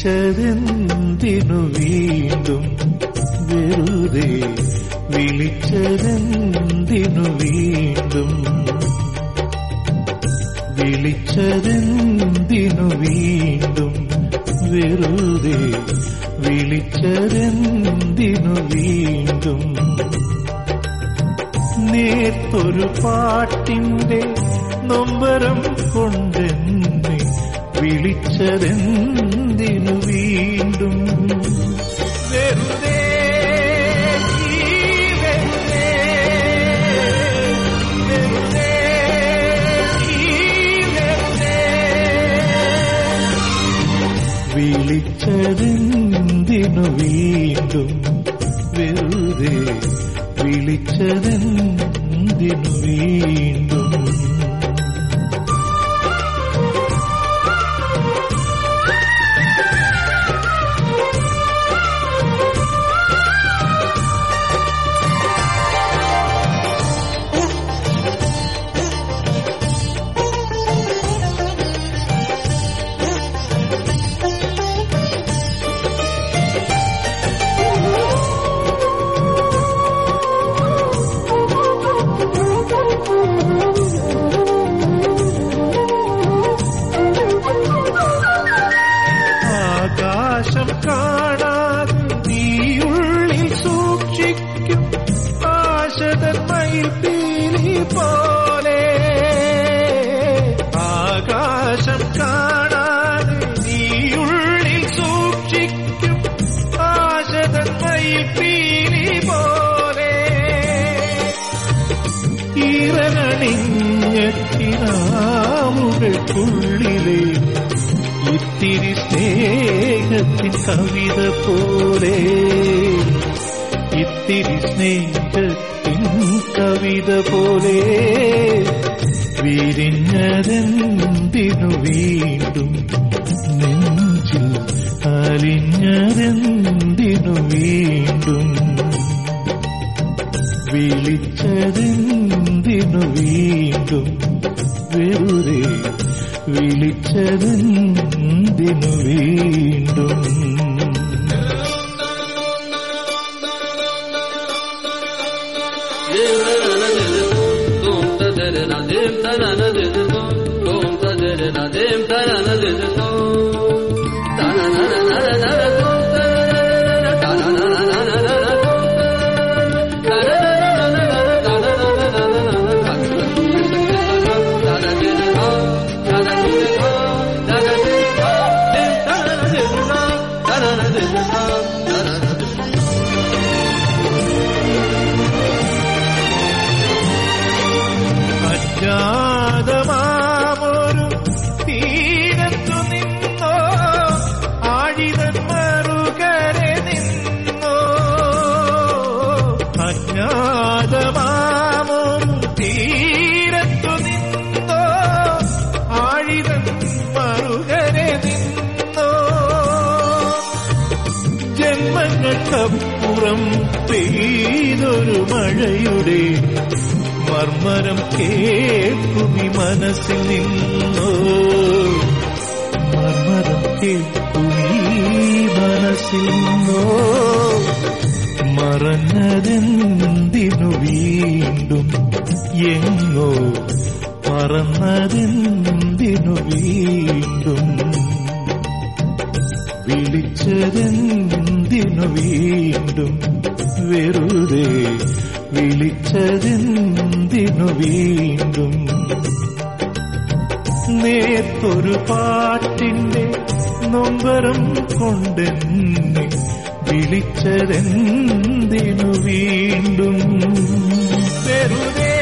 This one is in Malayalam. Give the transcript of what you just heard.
വിളിച്ചതെന്തിനു വീണ്ടും വെറുതെ വിളിച്ചതെന്തിനു വീണ്ടും വിളിച്ചതെന്തിനു വീണ്ടും വെറുതെ വിളിച്ചതെന്തിനു വീണ്ടും നേർത്തൊരു പാട്ടിന്റെ നൊമ്പരം കൊണ്ടെന്നെ വിളിച്ചതെന്തിനു വീണ്ടും വെറുതെ ഈ വെറുതെ, വെറുതെ ഈ വെറുതെ. വിളിച്ചതെന്തിനു വീണ്ടും വെറുതെ വിളിച്ചതെന്തിനു വീണ്ടും ആകാശം കാണാതെ നീയുള്ളിൽ സൂക്ഷിക്കും ആശതൻ മയിൽപ്പീലി പോലെ ആകാശം കാണാതെ നീയുള്ളിൽ സൂക്ഷിക്കും ആശതൻ മയിൽപ്പീലി പോലെ ഈറനണിഞ്ഞിനാമുകൾക്കുള്ളിലെ ഇത്തിരി സ്നേഹത്തിൻ കവിത പോലെ ഇത്തിരി സ്നേഹത്തിൻ കവിത പോലെ വിരിഞ്ഞതെന്തിനു വീണ്ടും നെഞ്ചിൽ അലിഞ്ഞതെന്തിനു വീണ്ടും വിളിച്ചതെന്തിനു വീണ്ടും വെറുതെ വിളിച്ചതെന്തിനു വീണ്ടും അജ്ഞാതമാമൊരു തീരത്തു നിന്നോ ആഴിതൻ മറുകരെ നിന്നോ അജ്ഞാതമാമൊരു തീരത്തു നിന്നോ ആഴിതൻ മറുകരെ നിന്നോ ജന്മങ്ങൾക്കപ്പുറം പെയ്തൊരു മഴയുടെ മർമ്മരം കേൾക്കുമി മനസ്സിൽ നിന്നോ മർമ്മരം കേൾക്കുമി മനസ്സിൽ നിന്നോ മറഞ്ഞതെന്തിനു വീണ്ടും എങ്ങോ പറന്നതെന്തിനു വീണ്ടും വിളിച്ചതെന്തിനു വീണ്ടും വെറുതെ വിളിച്ചതെന്തിനു വീണ്ടും നേർത്തൊരു പാട്ടിന്റെ നൊമ്പരം കൊണ്ടെന്നെ വിളിച്ചതെന്തിനു വീണ്ടും വെറുതെ